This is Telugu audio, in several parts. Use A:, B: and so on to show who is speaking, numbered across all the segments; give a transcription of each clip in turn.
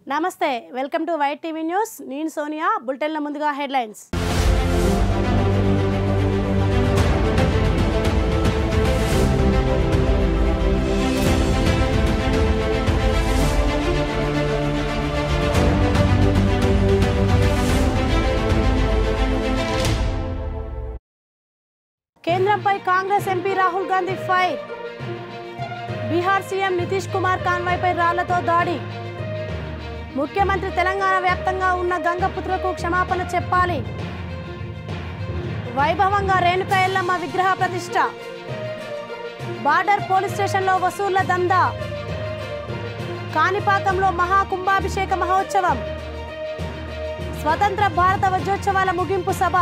A: నమస్తే welcome to white TV news నేను సోనియా బులెటిన్ల ముందుగా హెడ్లైన్స్ కేంద్రంపై Congress MP Rahul Gandhi fire Bihar CM Nitish Kumar కాన్వాయ్పై రాళ్లతో దాడి ముఖ్యమంత్రి తెలంగాణ వ్యాప్తంగా ఉన్న గంగపుత్రకు క్షమాపణ చెప్పాలి వైభవంగా రేణుక ఎల్లమ్మ విగ్రహ ప్రతిష్ట బార్డర్ పోలీస్ స్టేషన్లో వసూళ్ల దందా కాణిపాకంలో మహాకుంభాభిషేక మహోత్సవం స్వతంత్ర భారత వజ్రోత్సవాల ముగింపు సభ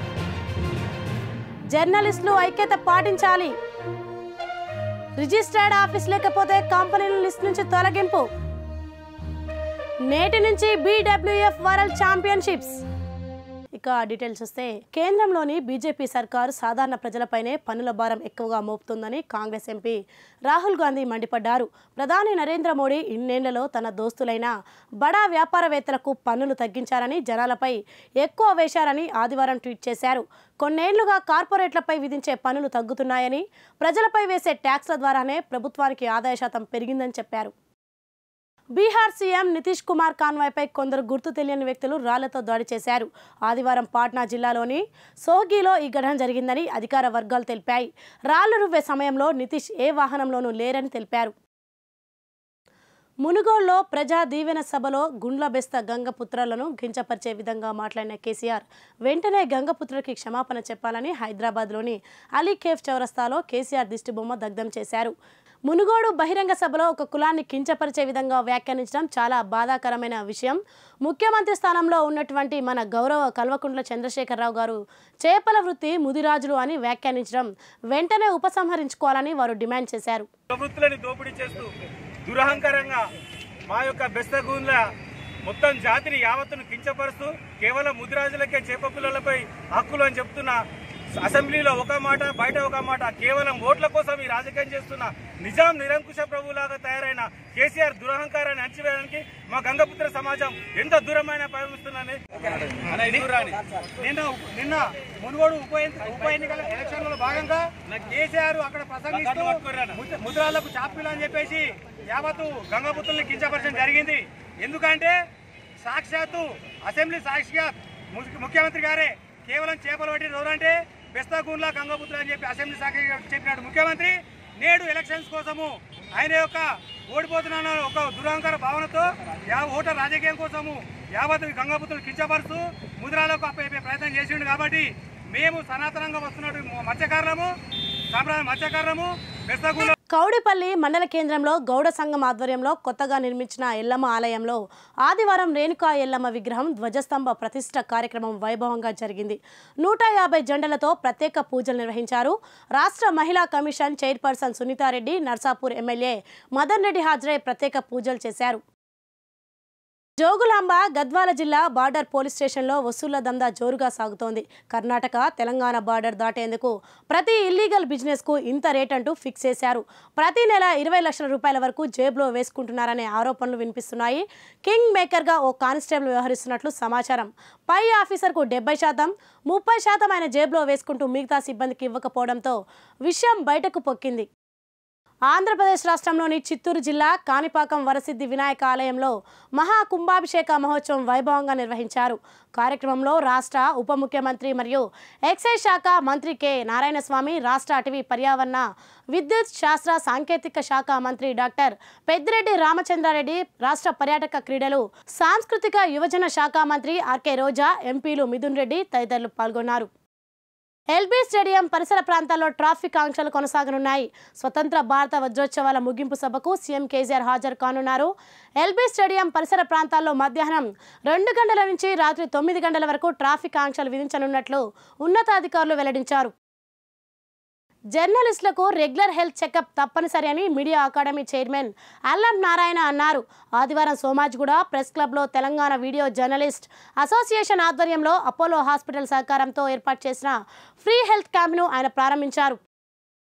A: జర్నలిస్టులు ఐక్యత పాటించాలి రిజిస్టర్డ్ ఆఫీస్ లేకపోతే కంపెనీల లిస్ట్ నుంచి తొలగింపు నేటి నుంచి బీడబ్ల్యూఎఫ్ వరల్డ్ ఛాంపియన్షిప్స్ ఇక డీటెయిల్స్ వస్తే కేంద్రంలోని బీజేపీ సర్కారు సాధారణ ప్రజలపైనే పన్నుల భారం ఎక్కువగా మోపుతుందని కాంగ్రెస్ ఎంపీ రాహుల్ గాంధీ మండిపడ్డారు ప్రధాని నరేంద్ర మోడీ ఇన్నేళ్లలో తన దోస్తులైన బడా వ్యాపారవేత్తలకు పన్నులు తగ్గించారని జనాలపై ఎక్కువ వేశారని ఆదివారం ట్వీట్ చేశారు కొన్నేళ్లుగా కార్పొరేట్లపై విధించే పన్నులు తగ్గుతున్నాయని ప్రజలపై వేసే ట్యాక్స్ల ద్వారానే ప్రభుత్వానికి ఆదాయ శాతం పెరిగిందని చెప్పారు బీహార్ సీఎం నితీష్ కుమార్ కాన్వాయ్పై కొందరు గుర్తు తెలియని వ్యక్తులు రాళ్లతో దాడి చేశారు ఆదివారం పాట్నా జిల్లాలోని సోహగిలో ఈ ఘటన జరిగిందని అధికార వర్గాలు తెలిపాయి రాళ్లు రువ్వే సమయంలో నితీష్ ఏ వాహనంలోనూ లేరని తెలిపారు మునుగోడులో ప్రజా దీవెన సభలో గుండ్ల బెస్త గంగపుత్రలను కించపరిచే విధంగా మాట్లాడిన కేసీఆర్ వెంటనే గంగపుత్రకి క్షమాపణ చెప్పాలని హైదరాబాద్లోని అలీ కేఫ్ చౌరస్తాలో కేసీఆర్ దిష్టిబొమ్మ దగ్ధం చేశారు మునుగోడు బహిరంగ సభలో ఒక కులాన్ని కించపరిచే విధంగా వ్యాఖ్యానించడం చాలా బాధాకరమైన విషయం ముఖ్యమంత్రి స్థానంలో ఉన్నటువంటి మన గౌరవ కల్వకుంట్ల చంద్రశేఖరరావు గారు చేపల వృత్తి ముదిరాజులు అని వ్యాఖ్యానించడం వెంటనే ఉపసంహరించుకోవాలని వారు డిమాండ్ చేశారు
B: ప్రవృత్తులని దోపిడీ చేస్తూ దురహంకారంగా మా యొక్క బెస్తగూన్ల మొత్తం జాతిని యావత్తును కించపరుస్తూ కేవలం ముదిరాజులకే చేప పిల్లలపై హక్కులు అని చెప్తున్న అసెంబ్లీలో ఒక మాట బయట ఒక మాట కేవలం ఓట్ల కోసం ఈ రాజకీయం చేస్తున్న నిజాం నిరంకుశ ప్రభువులాగా తయారైన కేసీఆర్ దురహంకారాన్ని అణచివేయడానికి మా గంగపుత్ర సమాజం ఎంత దూరమైన పరిమిస్తుందని
C: నిన్న నిన్న మునుగోడు ఉప ఎన్ని- ఉప ఎన్నికల ఎలక్షన్లలో భాగంగా కేసీఆర్ అక్కడ ప్రసంగిస్తూ ముద్ర- ముద్రాలకు చాపీలు అని చెప్పేసి యావత్తు గంగాపుత్రుల్ని కించపరచడం జరిగింది ఎందుకంటే సాక్షాత్తు అసెంబ్లీ సాక్షిగా ము- ముఖ్యమంత్రి గారే కేవలం చేపలు పట్టి ఎవరంటే బెస్తాగూన్లా గంగాపుత్ర అని చెప్పి అసెంబ్లీ సాక్షిగా చెప్పినాడు ముఖ్యమంత్రి నేడు ఎలక్షన్స్ కోసము ఆయన యొక్క ఓడిపోతున్న ఒక దురహంకార భావనతో యా ఓటర్ రాజకీయం కోసము యావత్ గంగాపుత్రులు కించపరుస్తూ ముద్రాలకు అప్పయ్యే ప్రయత్నం చేసిండు కాబట్టి మేము సనాతనంగా వస్తున్నట్టు మత్స్యకారులము సాంప్రదాయ మత్స్యకారులము బెస్తగూన్ల
A: కౌడిపల్లి మండల కేంద్రంలో గౌడ సంఘం ఆధ్వర్యంలో కొత్తగా నిర్మించిన ఎల్లమ్మ ఆలయంలో ఆదివారం రేణుకా ఎల్లమ్మ విగ్రహం ధ్వజస్తంభ ప్రతిష్ట కార్యక్రమం వైభవంగా జరిగింది నూట యాభై జెండలతో ప్రత్యేక పూజలు నిర్వహించారు రాష్ట్ర మహిళా commission chairperson Sunitha Reddy Narsapur MLA Madan Reddy హాజరై ప్రత్యేక పూజలు చేశారు జోగులాంబ గద్వాల జిల్లా బార్డర్ పోలీస్ స్టేషన్లో వసూళ్ల దందా జోరుగా సాగుతోంది కర్ణాటక తెలంగాణ బార్డర్ దాటేందుకు ప్రతి ఇల్లీగల్ బిజినెస్కు ఇంత రేట్ అంటూ ఫిక్స్ చేశారు ప్రతి నెల ఇరవై లక్షల రూపాయల వరకు జేబులో వేసుకుంటున్నారనే ఆరోపణలు వినిపిస్తున్నాయి కింగ్ మేకర్గా ఓ కానిస్టేబుల్ వ్యవహరిస్తున్నట్లు సమాచారం పై ఆఫీసర్కు డెబ్బై శాతం ముప్పై శాతం ఆయన జేబులో వేసుకుంటూ మిగతా సిబ్బందికి ఇవ్వకపోవడంతో విషయం బయటకు పొక్కింది ఆంధ్రప్రదేశ్ రాష్ట్రంలోని చిత్తూరు జిల్లా కాణిపాకం వరసిద్ధి వినాయక ఆలయంలో మహా కుంభాభిషేక మహోత్సవం వైభవంగా నిర్వహించారు కార్యక్రమంలో రాష్ట్ర ఉప ముఖ్యమంత్రి మరియు ఎక్సైజ్ శాఖ మంత్రి కె నారాయణస్వామి రాష్ట్ర అటవీ పర్యావరణ విద్యుత్ శాస్త్ర సాంకేతిక శాఖ మంత్రి డాక్టర్ పెద్దిరెడ్డి రామచంద్రారెడ్డి రాష్ట్ర పర్యాటక క్రీడలు సాంస్కృతిక యువజన శాఖ మంత్రి ఆర్కే రోజా ఎంపీలు మిథున్ రెడ్డి తదితరులు పాల్గొన్నారు ఎల్బీ స్టేడియం పరిసర ప్రాంతాల్లో ట్రాఫిక్ ఆంక్షలు కొనసాగనున్నాయి స్వతంత్ర భారత వజ్రోత్సవాల ముగింపు సభకు సీఎం కేసీఆర్ హాజరు కానున్నారు ఎల్బీ స్టేడియం పరిసర ప్రాంతాల్లో మధ్యాహ్నం రెండు గంటల నుంచి రాత్రి తొమ్మిది గంటల వరకు ట్రాఫిక్ ఆంక్షలు విధించనున్నట్లు ఉన్నతాధికారులు వెల్లడించారు జర్నలిస్టులకు రెగ్యులర్ హెల్త్ చెకప్ తప్పనిసరి అని మీడియా అకాడమీ చైర్మన్ అల్లం నారాయణ అన్నారు ఆదివారం సోమాజ్గూడ ప్రెస్ క్లబ్లో తెలంగాణ వీడియో జర్నలిస్ట్ అసోసియేషన్ ఆధ్వర్యంలో అపోలో హాస్పిటల్ సహకారంతో ఏర్పాటు చేసిన ఫ్రీ హెల్త్ క్యాంప్ను ఆయన ప్రారంభించారు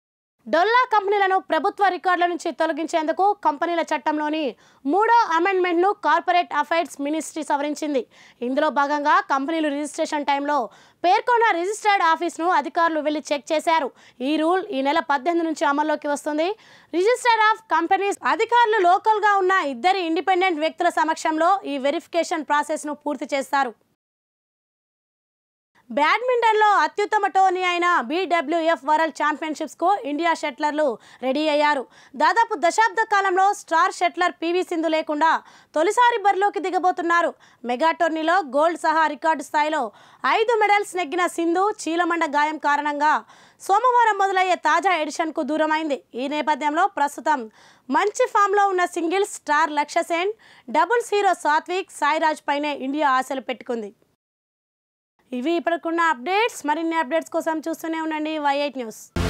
A: డొల్లా కంపెనీలను ప్రభుత్వ రికార్డుల నుంచి తొలగించేందుకు కంపెనీల చట్టంలోని మూడో అమెండ్మెంట్ను కార్పొరేట్ అఫైర్స్ మినిస్ట్రీ సవరించింది ఇందులో భాగంగా కంపెనీలు రిజిస్ట్రేషన్ టైంలో పేర్కొన్న రిజిస్టర్డ్ ఆఫీస్ను అధికారులు వెళ్లి చెక్ చేశారు ఈ రూల్ ఈ నెల పద్దెనిమిది నుంచి అమల్లోకి వస్తుంది రిజిస్టర్ ఆఫ్ కంపెనీస్ అధికారులు లోకల్గా ఉన్న ఇద్దరి ఇండిపెండెంట్ వ్యక్తుల సమక్షంలో ఈ వెరిఫికేషన్ ప్రాసెస్ను పూర్తి చేస్తారు బ్యాడ్మింటన్లో అత్యుత్తమ టోర్నీ అయిన బీడబ్ల్యూఎఫ్ వరల్డ్ ఛాంపియన్షిప్స్కు ఇండియా షట్లర్లు రెడీ అయ్యారు దాదాపు దశాబ్ద కాలంలో స్టార్ షట్లర్ పీవీ సింధు లేకుండా తొలిసారి బరిలోకి దిగబోతున్నారు మెగా టోర్నీలో గోల్డ్ సహా రికార్డు స్థాయిలో ఐదు మెడల్స్ నెగ్గిన సింధు చీలమండ గాయం కారణంగా సోమవారం మొదలయ్యే తాజా ఎడిషన్కు దూరమైంది ఈ నేపథ్యంలో ప్రస్తుతం మంచి ఫామ్లో ఉన్న singles star Lakshya Sen doubles hero Satwik Sairaj పైనే ఇండియా ఆశలు పెట్టుకుంది ఇవి ఇప్పటికున్న అప్డేట్స్ మరిన్ని అప్డేట్స్ కోసం చూస్తూనే ఉండండి వై ఎయిట్ న్యూస్